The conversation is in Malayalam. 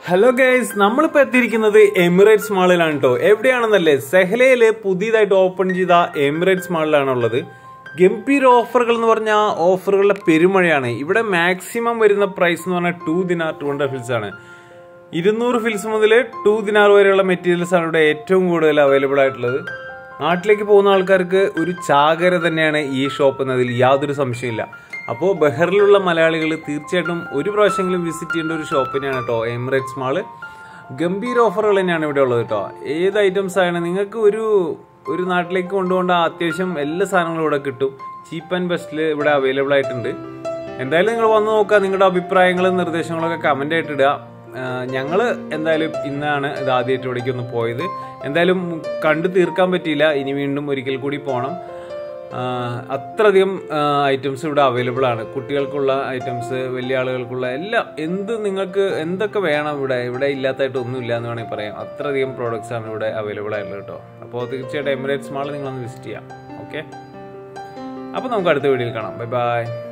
ഹലോ ഗൈസ് നമ്മളിപ്പോ എത്തിയിരിക്കുന്നത് എമിറേറ്റ്സ് മാളിലാണ് കേട്ടോ എവിടെയാണെന്നല്ലേ സെഹലയില് പുതിയതായിട്ട് ഓപ്പൺ ചെയ്ത എമിറേറ്റ്സ് മാളിലാണ് ഉള്ളത് ഗംഭീര ഓഫറുകൾ എന്ന് പറഞ്ഞാൽ ഓഫറുകളുടെ പെരുമഴയാണ് ഇവിടെ മാക്സിമം വരുന്ന പ്രൈസ് എന്ന് പറഞ്ഞാൽ two dinar two hundred fils ആണ് ഇരുന്നൂറ് ഫിൽസ് മുതൽ ടു ദിനാർ വരെയുള്ള മെറ്റീരിയൽസ് ആണ് ഇവിടെ ഏറ്റവും കൂടുതൽ അവൈലബിൾ ആയിട്ടുള്ളത് നാട്ടിലേക്ക് പോകുന്ന ആൾക്കാർക്ക് ഒരു ചാകര തന്നെയാണ് ഈ ഷോപ്പ് എന്നതിൽ യാതൊരു സംശയമില്ല അപ്പോൾ ബഹറിലുള്ള മലയാളികൾ തീർച്ചയായിട്ടും ഒരു പ്രാവശ്യമെങ്കിലും വിസിറ്റ് ചെയ്യേണ്ട ഒരു ഷോപ്പ് തന്നെയാണ് കേട്ടോ എമിറേറ്റ്സ് മാള് ഗംഭീര ഓഫറുകൾ തന്നെയാണ് ഇവിടെ ഉള്ളത് കേട്ടോ ഏത് ഐറ്റംസ് ആണ് നിങ്ങൾക്ക് ഒരു ഒരു നാട്ടിലേക്ക് കൊണ്ടുപോകേണ്ട അത്യാവശ്യം എല്ലാ സാധനങ്ങളും ഇവിടെ കിട്ടും ചീപ്പ് ആൻഡ് ബെസ്റ്റിൽ ഇവിടെ അവൈലബിൾ ആയിട്ടുണ്ട് എന്തായാലും നിങ്ങൾ വന്ന് നോക്കുക നിങ്ങളുടെ അഭിപ്രായങ്ങളും നിർദ്ദേശങ്ങളൊക്കെ കമൻ്റ് ആയിട്ട് ഇടുക ഞങ്ങൾ എന്തായാലും ഇന്നാണ് ഇത് ആദ്യമായിട്ട് ഇവിടേക്ക് ഒന്ന് പോയത് എന്തായാലും കണ്ടു തീർക്കാൻ പറ്റിയില്ല ഇനി വീണ്ടും ഒരിക്കൽ കൂടി പോകണം ആ, അത്രയധികം ഐറ്റംസ് ഇവിടെ അവൈലബിൾ ആണ് കുട്ടികൾക്കുള്ള ഐറ്റംസ് വലിയ ആളുകൾക്കുള്ള എല്ലാം എന്ത് നിങ്ങൾക്ക് എന്തൊക്കെ വേണം ഇവിടെ ഇവിടെ ഇല്ലാത്തതായിട്ട് ഒന്നുമില്ല എന്ന് വേണമെങ്കിൽ പറയാം അത്രയധികം പ്രോഡക്റ്റ്സ് ആണ് ഇവിടെ അവൈലബിൾ ആയിട്ടുള്ളത് കേട്ടോ അപ്പോൾ തീർച്ചയായിട്ടും എമിറേറ്റ്സ് മാൾ നിങ്ങളൊന്ന് വിസിറ്റ് ചെയ്യാം ഓക്കെ അപ്പോൾ നമുക്ക് അടുത്ത വീഡിയോയിൽ കാണാം ബൈ ബൈ